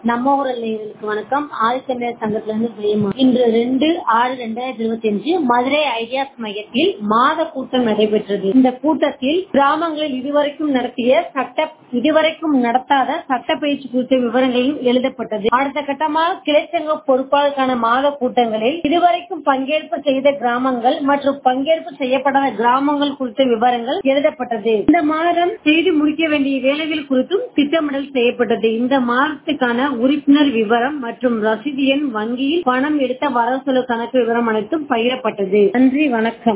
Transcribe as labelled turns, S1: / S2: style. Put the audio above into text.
S1: நம்ம ஊரல் நேயர்களுக்கு வணக்கம் ஆதித்தமிழர் சங்கத்துல இருந்து பிரியமா இன்று ரெண்டு ஆறு ரெண்டாயிரத்தி இருபத்தி அஞ்சு மதுரை ஐடியாஸ் மையத்தில் மாத கூட்டம் நடைபெற்றது இந்த கூட்டத்தில் கிராமங்களில் இதுவரைக்கும் நடத்திய சட்ட இதுவரைக்கும் நடத்தாத சட்ட பயிற்சி குறித்த விவரங்களும் எழுதப்பட்டது அடுத்த கட்டமாக கிளைச்சங்க பொறுப்பாளருக்கான மாத கூட்டங்களில் இதுவரைக்கும் பங்கேற்பு செய்த கிராமங்கள் மற்றும் பங்கேற்பு செய்யப்படாத கிராமங்கள் குறித்த விவரங்கள் எழுதப்பட்டது இந்த மாதம் செய்து முடிக்க வேண்டிய வேலைகள் குறித்தும் திட்டமிடல் செய்யப்பட்டது இந்த மாதத்துக்கான உறுப்பினர் விவரம் மற்றும் ரசீது எண் வங்கியில் பணம் எடுத்த வரவு செலவு கணக்கு விவரம் அனைத்தும் பகிரப்பட்டது நன்றி வணக்கம்